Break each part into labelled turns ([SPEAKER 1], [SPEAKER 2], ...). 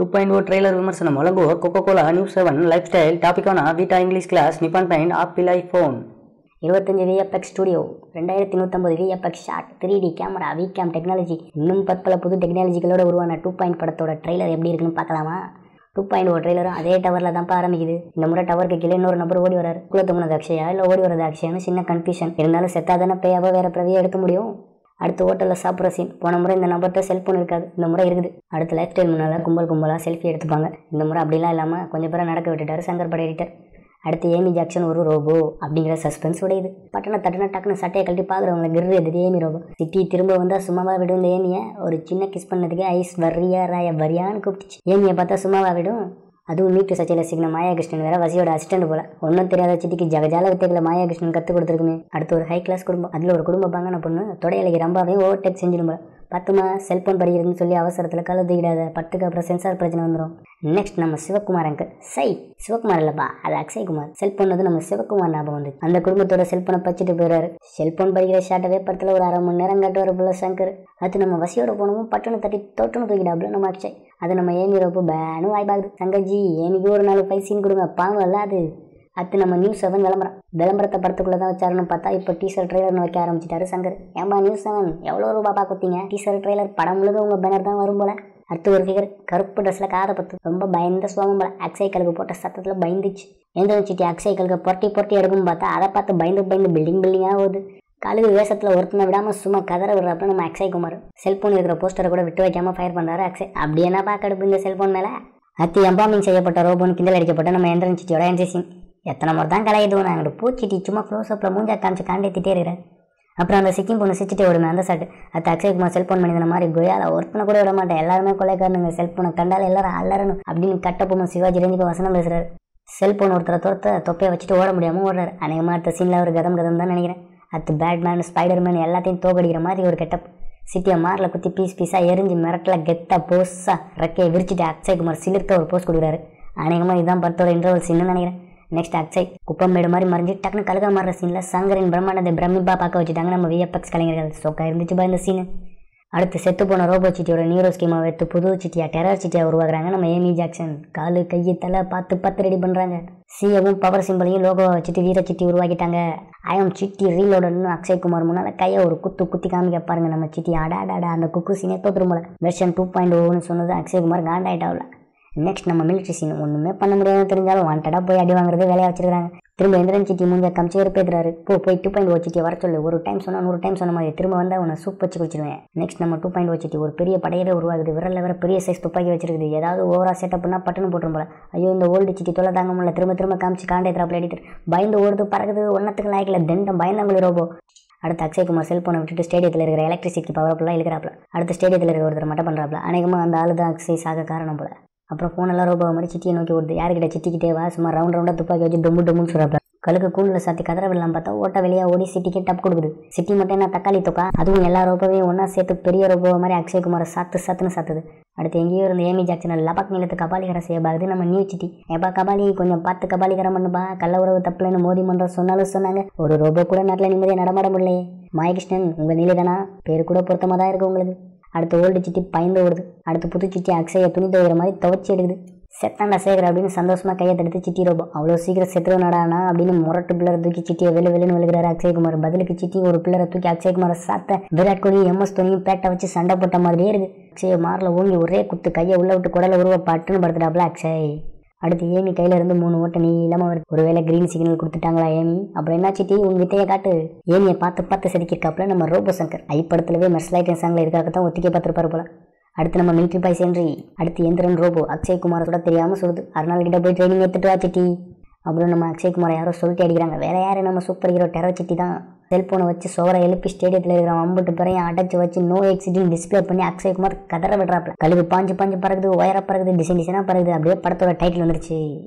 [SPEAKER 1] two point ஓ trailer விமர்சனம் வழங்குவோர் Coca Cola news seven lifestyle டாபிக்கான Veta English class Nippon Paint Apple iPhone
[SPEAKER 2] இருபத்தஞ்சு VFX studio ரெண்டாயிரத்தி நூற்றம்பது VFX shot three D camera Vcam technology இன்னும் பற்பல புது டெக்னாலஜிகளோட உருவான டூ பாயிண்ட் படத்தோட ட்ரெய்லர் எப்படி இருக்குன்னு பார்க்கலாமா டூ பாயிண்ட் ஓ ட்ரெய்லரும் அதே டவரில் தான்ப்பா ஆரம்பிக்குது இந்த முறை டவருக்கு கீழே இன்னொரு நபர் ஓடி வராரு குலத்தமுனது அக்ஷயா இல்லை ஓடி வரது அக்ஷயான்னு சின்ன கன்ஃபியூஷன் இருந்தாலும் செத்தாதானே பேயாவோ வேற பிரவியை எடுக்க முடியும் அடுத்த ஹோட்டலில் சாப்பிட்ற சீன் போன முறை இந்த நபர்கிட்ட செல்ஃபோன் இருக்காது இந்த முறை இருக்குது அடுத்த லைஃப் ஸ்டைல் முன்னால் கும்பல் கும்பலாக செல்ஃபி எடுத்துப்பாங்க இந்த முறை அப்படிலாம் இல்லாமல் கொஞ்சம் பேரை நடக்க விட்டுட்டாரு சங்கர் பட எடிட்டர் அடுத்து ஏமி ஜாக்சன் ஒரு ரோபோ அப்படிங்கிற சஸ்பென்ஸ் உடையுது பட்டனை தட்டுனா டக்குன்னு சட்டையை கழட்டி பார்க்குறவங்க கிரு எது ஏமி ரோபோ சிட்டி திரும்ப வந்தால் சும்மாவா விடும் இந்த ஏமியை ஒரு சின்ன கிஸ் பண்ணதுக்கு ஐஸ் வர்றியா ராய வரியான்னு கூப்பிட்டுச்சு ஏமியை பார்த்தா சும்மாவா விடும் அதுவும் மீட்டு சச்சையில் சிக்ன மாயாகிருஷ்ணன் வேற வசியோட அசிஸ்டன்ட் போல ஒன்றும் தெரியாத சிட்டிக்கு ஜகஜால வித்தைகளை மாயாகிருஷ்ணன் கற்றுக் கொடுத்துருக்குமே அடுத்து ஒரு ஹை கிளாஸ் குடும்பம் அதில் ஒரு குடும்ப பாங்கான பொண்ணு தொடையிலைக்கு ரொம்பவே ஓவர் டேக் செஞ்சிடும் போல பத்துமா செல்போன் படிக்கிறதுன்னு சொல்லி அவசரத்தில் கழுவு தூக்கிடாத பத்துக்கு அப்புறம் சென்சார் பிரச்சனை வந்துடும் நெக்ஸ்ட் நம்ம சிவகுமார் அங்கு சை சிவகுமார் இல்லப்பா அது அக்ஷய் குமார் செல்போன் வந்து நம்ம சிவகுமார் ஞாபகம் வந்து அந்த குடும்பத்தோட செல்போனை பச்சிட்டு போயிடுறாரு செல்போன் படிக்கிற ஷாட்டவே படத்தில் ஒரு அரை மணி நேரம் காட்டுவார் போல சங்கர் அது நம்ம வசியோட போனவும் பட்டனை தட்டி தொட்டுன்னு தூக்கிடாப்புல நம்ம அக்ஷய் அது நம்ம ஏமி ரோப்போ பேனு வாய்ப்பாகுது சங்கர்ஜி ஏமிக்கு ஒரு நாலு ஃபைவ் சீன் கொடுங்க பாவம் இல்ல அது அது நம்ம நியூஸ் செவன் விளம்பரம் விளம்பரத்தை படத்துக்குள்ளே தான் வச்சாருன்னு பார்த்தா இப்போ டீசர் ட்ரெய்லர்னு வைக்க ஆரம்பிச்சிட்டாரு சங்கர் ஏம்பா நியூஸ் செவன் எவ்வளோ ரூபா கொடுத்தீங்க டீசர் ட்ரெய்லர் படம் முழுக்க உங்கள் பேனர் தான் வரும் போல அடுத்து ஒரு ஃபிகர் கருப்பு ட்ரெஸ்ஸில் காதை பத்து ரொம்ப பயந்த சுவாமம் போல அக்ஷய் கலுக்கு போட்ட சத்தத்தில் பயந்துச்சு எந்திரிச்சிட்டி அக்ஷய் கலுக்கு பொட்டி பொட்டி எடுக்கும் பார்த்தா அதை பார்த்து பயந்து பயந்து பில்டிங் பில்டிங்காக போகுது கழுகு வேஷத்தில் ஒருத்தனை விடாமல் சும்மா கதற விடுறப்ப நம்ம அக்ஷய் குமார் செல்ஃபோன் இருக்கிற போஸ்டரை கூட விட்டு வைக்காம ஃபயர் பண்ணுறாரு அக்ஷய் அப்படி என்ன பார்க்கடுப்பு இந்த செல்ஃபோன் மேலே அத்தி எம்பாமிங் செய்யப்பட்ட ரோபோன்னு கிண்டல் அடிக்கப்பட்ட நம்ம எந்திரன் சிட்டியோட என்ஜிசிங் எத்தனை முறை தான் கலையுது நான் அங்கிட்டு பூச்சிட்டி சும்மா க்ளோஸ் அப்பில் மூஞ்சா காமிச்சு காண்டேத்திட்டே இருக்கிறேன் அப்புறம் அந்த சிக்கிம் பொண்ணு சிச்சிட்டே விடுமே அந்த சாட்டு அது அக்ஷய்குமார் செல்ஃபோன் பண்ணியிருந்த மாதிரி கொய்யால ஒருத்தனை கூட விட மாட்டேன் எல்லாருமே கொலைக்காரனுங்க செல்ஃபோனை கண்டால எல்லாரும் அல்லறணும் அப்படின்னு கட்டப்பொம்மை சிவாஜி ரஞ்சிக்கு வசனம் பேசுறாரு செல்ஃபோன் ஒருத்தரை துரத்த தொப்பையை வச்சுட்டு ஓட முடியாமல் ஓடுறாரு அநேகமாக அடுத்த சீனில் ஒரு கதம் கதம் தான் நினைக்கிறேன் அது பேட்மேன் ஸ்பைடர்மேன் எல்லாத்தையும் தோக்கடிக்கிற மாதிரி ஒரு கெட்டப் சிட்டியை மாரில் குத்தி பீஸ் பீஸாக எரிஞ்சு மிரட்டில் கெத்தா போஸாக ரெக்கையை விரிச்சிட்டு அக்ஷய்குமார் சிலிர்த்த ஒரு போஸ் கொடுக்குறாரு அநேகமாக இதுதான் படத்தோட இன்டர்வல் சீன்னு நினைக்கிறேன் நெக்ஸ்ட் அக்ஷய் குப்பமேடு மாதிரி மறைஞ்சு டக்குனு கலக மாறுற சீனில் சங்கரின் பிரம்மாண்டத்தை பிரமிப்பா பார்க்க வச்சுட்டாங்க நம்ம விஎஃப்எக்ஸ் கலைஞர்கள் சோக்கா இருந்துச்சு பா இந்த சீனு அடுத்து செத்து போன ரோபோ சிட்டியோட நியூரோ ஸ்கீமாவை எடுத்து புது சிட்டியா டெரர் சிட்டியா உருவாக்குறாங்க நம்ம ஏமி ஜாக்சன் காலு கையை தலை பார்த்து பத்து ரெடி பண்ணுறாங்க சிஏவும் பவர் சிம்பிளையும் லோகோவை வச்சுட்டு வீர சிட்டி உருவாக்கிட்டாங்க ஐஎம் சிட்டி ரீலோடன்னு அக்ஷய் குமார் முன்னால் கையை ஒரு குத்து குத்தி காமிக்க பாருங்க நம்ம சிட்டி அடாடாடா அந்த குக்கு சீனே தோத்துரும் போல வெர்ஷன் டூ பாயிண்ட் ஓன்னு சொன்னது அக்ஷய் குமார் காண்டாயிட்டாவில் நெக்ஸ்ட் நம்ம மிலிட்ரி சீன் ஒன்றுமே பண்ண முடியாதுன்னு தெரிஞ்சாலும் வாண்டடாக போய் அடி வாங்குறது வேலையாக வச்சிருக்காங்க திரும்ப எந்திரன் சிட்டி மூஞ்ச காமிச்சு வெறுப்பேத்துறாரு போ போய் டூ பாயிண்ட் ஓ சிட்டியை வர சொல்லு ஒரு டைம் சொன்னால் நூறு டைம் சொன்ன மாதிரி திரும்ப வந்தால் உன்னை சூப் வச்சு குடிச்சிருவேன் நெக்ஸ்ட் நம்ம டூ பாயிண்ட் ஓ சிட்டி ஒரு பெரிய படையவே உருவாகுது விரலில் வர பெரிய சைஸ் துப்பாக்கி வச்சிருக்குது ஏதாவது ஓவரா செட்டப்னா பட்டுன்னு போட்டுரும் போல ஐயோ இந்த ஓல்டு சிட்டி தொலை தாங்க முடியல திரும்ப திரும்ப காமிச்சு காண்டே திராப்பில் எடிட்டர் பயந்து ஓடுது பறகுது ஒன்றத்துக்கு லாய்க்கல தெண்டம் பயந்தாங்குழி ரோபோ அடுத்து அக்ஷய்குமார் செல்போனை விட்டுட்டு ஸ்டேடியத்தில் இருக்கிற எலக்ட்ரிசிட்டி பவர் ஃபுல்லாக இழுக்கிறாப்ல அடுத்து ஸ்டேடியத்தில் இருக்கிற ஒருத்தர் மட்டும் பண்ணுறாப்ல அநேகமாக அந்த ஆளு தான் அக்ஷய் சாக காரணம் போல அப்புறம் ஃபோனெல்லாம் ரோபோ மாதிரி சிட்டியை நோக்கி ஓடுது யாருக்கிட்ட சிட்டிக்கிட்டே வா சும்மா ரவுண்ட் ரவுண்டாக துப்பாக்கி வச்சு டொம்பு டொம்புன்னு சொல்கிறாப்ல கழுக்கு கூண்டில் சாத்தி கதற விடலாம் பார்த்தா ஓட்ட வெளியே ஓடி சிட்டிக்கு டப் கொடுக்குது சிட்டி மட்டும் என்ன தக்காளி தொக்கா அதுவும் எல்லா ரோபோவையும் ஒன்றா சேர்த்து பெரிய ரோபோ மாதிரி அக்ஷய்குமாரை சாத்து சாத்துன்னு சாத்துது அடுத்து எங்கேயோ இருந்த ஏமி ஜாக்சன் லபாக் நிலத்து கபாலிகரை செய்யபாகுது நம்ம நியூ சிட்டி ஏப்பா கபாலி கொஞ்சம் பார்த்து கபாலிகரம் பண்ணுப்பா கள்ள உறவு தப்புலன்னு மோதி மன்றம் சொன்னாலும் சொன்னாங்க ஒரு ரோபோ கூட நாட்டில் நிம்மதியாக நடமாட முடியலையே மாயகிருஷ்ணன் உங்கள் நிலை தானா பேர் கூட பொருத்தமாக தான் இருக்கு உங்களுக்கு அடுத்து ஓல்டு சிட்டி பயந்து ஓடுது அடுத்து புது சிட்டி அக்ஷய துணி துவைக்கிற மாதிரி துவச்சி எடுக்குது செத்தாண்டா சேகர் அப்படின்னு சந்தோஷமா கையை தடுத்து சிட்டி ரோபோ அவ்வளோ சீக்கிரம் செத்துவனடானா அப்படின்னு முரட்டு பிள்ளரை தூக்கி சிட்டியை வெளி வெளின்னு விழுகிறாரு அக்ஷய்குமார் பதிலுக்கு சிட்டி ஒரு பிள்ளரை தூக்கி அக்ஷய்குமாரை சாத்த விராட் கோலி எம்எஸ் தோனியும் பேட்டை வச்சு சண்டை போட்ட மாதிரியே இருக்கு அக்ஷய மாரில் ஓங்கி ஒரே குத்து கையை உள்ள விட்டு குடலை உருவ பட்டுன்னு படுத்துட்டாப்ல அக்ஷய் அடுத்து ஏமி கையில இருந்து மூணு ஓட்ட நீளமா வருது ஒருவேளை கிரீன் சிக்னல் கொடுத்துட்டாங்களா ஏமி அப்புறம் என்ன சிட்டி உங்க வித்தையை காட்டு ஏமியை பார்த்து பார்த்து செதுக்கிருக்காப்புல நம்ம ரோபோ சங்கர் ஐ படத்துலவே மெர்சலைட் சாங்ல இதுக்காக தான் ஒத்திக்க பார்த்துருப்பாரு போல அடுத்து நம்ம மிலிட்ரி பாய் சென்றி அடுத்து எந்திரன் ரோபோ அக்ஷய் குமார் கூட தெரியாம சொல்லுது அருணாள் கிட்ட போய் ட்ரைனிங் எடுத்துட்டு வா சிட்டி அப்புறம் நம்ம அக்ஷய் குமார் யாரோ சொல்லிட்டு அடிக்கிறாங்க வேற யாரு நம்ம சூப்பர் ஹீரோ டெரோ சிட்டி தான் செல்போனை வச்சு சோரை எழுப்பி ஸ்டேடியத்தில் இருக்கிற அம்பட்டு பேரையும் அடைச்சு வச்சு நோ எக்ஸிடென்ட் டிஸ்பிளே பண்ணி அக்ஷய் குமார் கதற விடுறாப்ல கழுகு பாஞ்சு பாஞ்சு பறகுது உயர பறகுது டிசைன் டிசைனாக பறகுது அப்படியே படத்தோட டைட்டில் வந்துருச்சு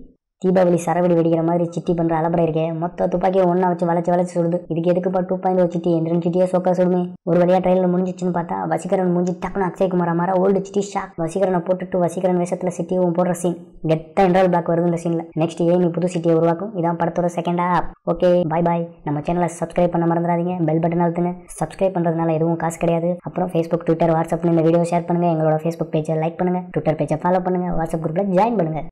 [SPEAKER 2] தீபாவளி சரவெடி வெடிக்கிற மாதிரி சிட்டி பண்ற அலப்பறை இருக்கே மொத்த துப்பாக்கியை ஒண்ணா வச்சு வளைச்சு வளைச்சு சுடுது இதுக்கு எதுக்குப்பா two point O Chitti Enthiran சிட்டியே சோக்கா சுடுமே ஒரு வழியா ட்ரெயிலில் முடிஞ்சிச்சுன்னு பார்த்தா வசீகரன் முடிஞ்சு டக்குனு அக்ஷய்குமார் மாற ஓல்டு சிட்டி ஷாக் வசீகரனை போட்டுட்டு வசீகரன் வேஷத்துல சிட்டியும் போடுற சீன் கெத்தா என்ட்ரல் பிளாக் வருது இந்த சீன்ல நெக்ஸ்ட் ஏ நீ புது சிட்டியை உருவாக்கும் இதான் படத்தோட second half okay bye bye நம்ம சேனலை சப்ஸ்கிரைப் பண்ண மறந்துடாதீங்க பெல் பட்டன் அழுத்துங்க சப்ஸ்கிரைப் பண்றதுனால எதுவும் காசு கிடையாது அப்புறம் ஃபேஸ்புக் ட்விட்டர் வாட்ஸ்அப்னு இந்த வீடியோ ஷேர் பண்ணுங்க எங்களோட ஃபேஸ்புக் பேஜை லைக் பண்ணுங்க ட்விட்டர் பேஜை ஃபாலோ பண்ணுங்க வாட்ஸ்அப் குரூப்ல ஜாயின் பண்ணுங்க